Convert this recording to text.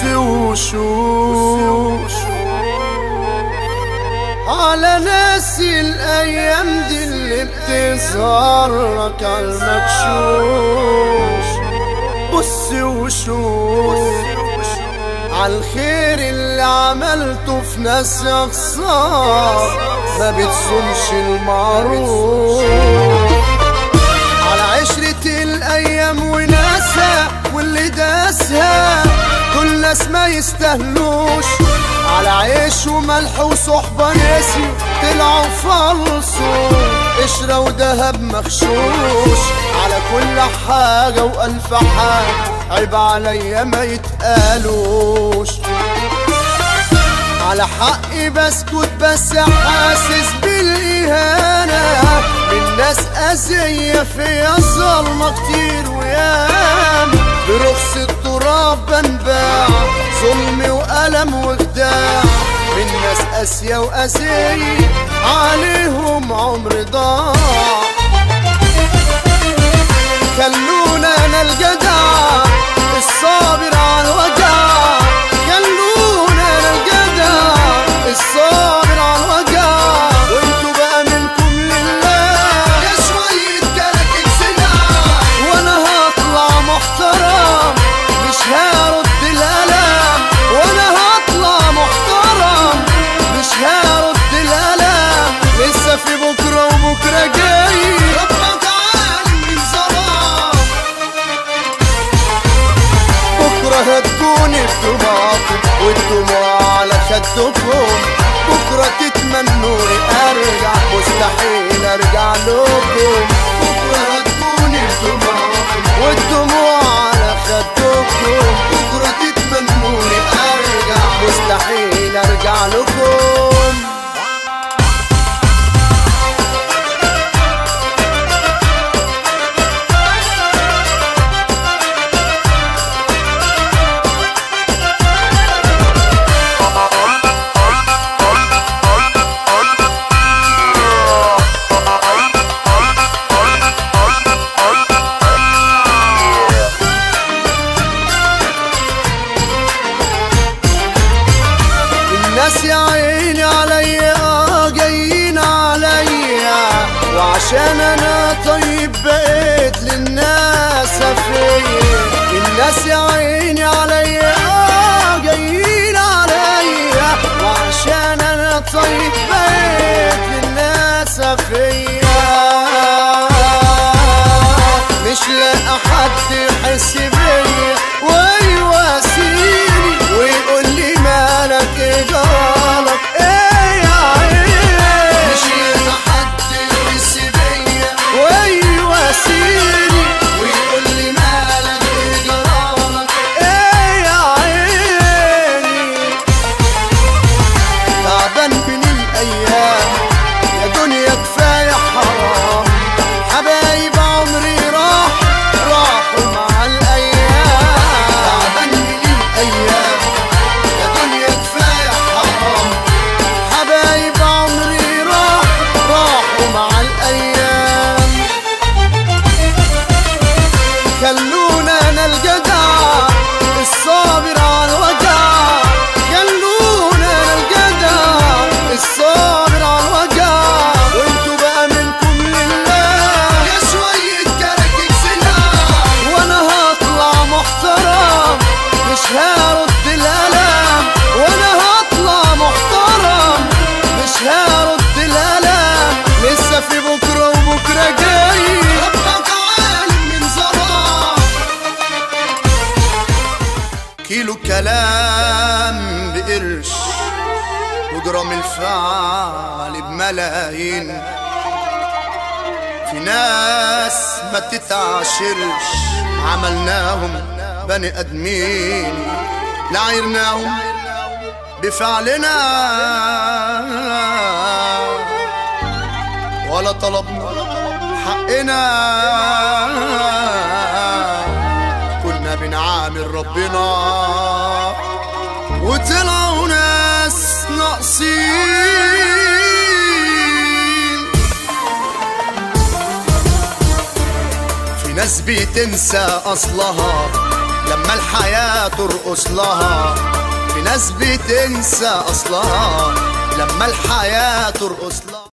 وشوش على ناس الايام دي اللي بتظهر لك على المكشوش بص وشوش على الخير اللي عملته في ناس اخسار ما بتصونش المعروف على عشرة الأيام وناسها واللي داسها كل ناس ما يستاهلوش على عيش وملح وصحبة ناسي طلعوا فلصوا قشرة ودهب مخشوش على كل حاجة وألف حاجة عيب عليا ما يتقالوش على حقي بسكت بس حاسس بالإهانة من ناس أذية فيا ظلمة كتير ويام برخص التراب بنباع ظلم وألم وخداع من ناس قاسية وأذية عليهم عمر ضاع خلونا أنا الجدع الصابر على الوجع خلونا أنا الجدع الصابر على الوجع وانتوا بقى منكم لله يا شوية كلاكيك سلاح وانا هطلع محترم مش هرد الألم وانا هطلع محترم مش هرد الألم لسه في بكرة وبكرة جاي ربك عالم من ظلام بكرة هتكوني بطباعكم والدموع على خدكم بكرة تتمنوني ارجع مستحيل ارجع لكم بكرة هتكوني بطباعكم والدموع على خدكم بكرة تتمنوني ارجع مستحيل ارجع لكم الناس يا عيني عليا آه جايين عليا وعشان انا طيب بقيت للناس فيا الناس يا عيني عليا آه جايين عليا وعشان انا طيب بقيت للناس فيا مش لاقى حد يحس بيا ويواسيني ويقول لي مالك ايه جرالك ايه يا عيني مش لاقى حد يحس بيا ويواسيني ويقول لي مالك ايه جرالك ايه يا عيني تعبان بين الايام يا دنيا كفايه حرام حبايب عمري راح راحوا مع الايام تعبان بين الايام يا دنيا كفايه حرام حبايب عمري راح راحوا مع الايام خلونا انا الجدع الصابر على الوجع خلونا انا الجدع الصابر على الوجع وانتوا بقى منكم لله يا شوية كراكيك سلاح وانا هطلع محترم مش هرد الالم وانا هطلع محترم مش هرد الالم لسه في بكره وبكره جاي ربك عالم من ظلام كيلو كلام بقرش وجرام الفعل بملايين في ناس ما تتعاشرش عملناهم بني ادمين لعيرناهم بفعلنا ولا طلبنا حقنا كنا بنعامل ربنا وطلعوا ناس ناقصين في ناس بتنسى اصلها لما الحياة ترقص لها في ناس بتنسى أصلها لما الحياة ترقص لها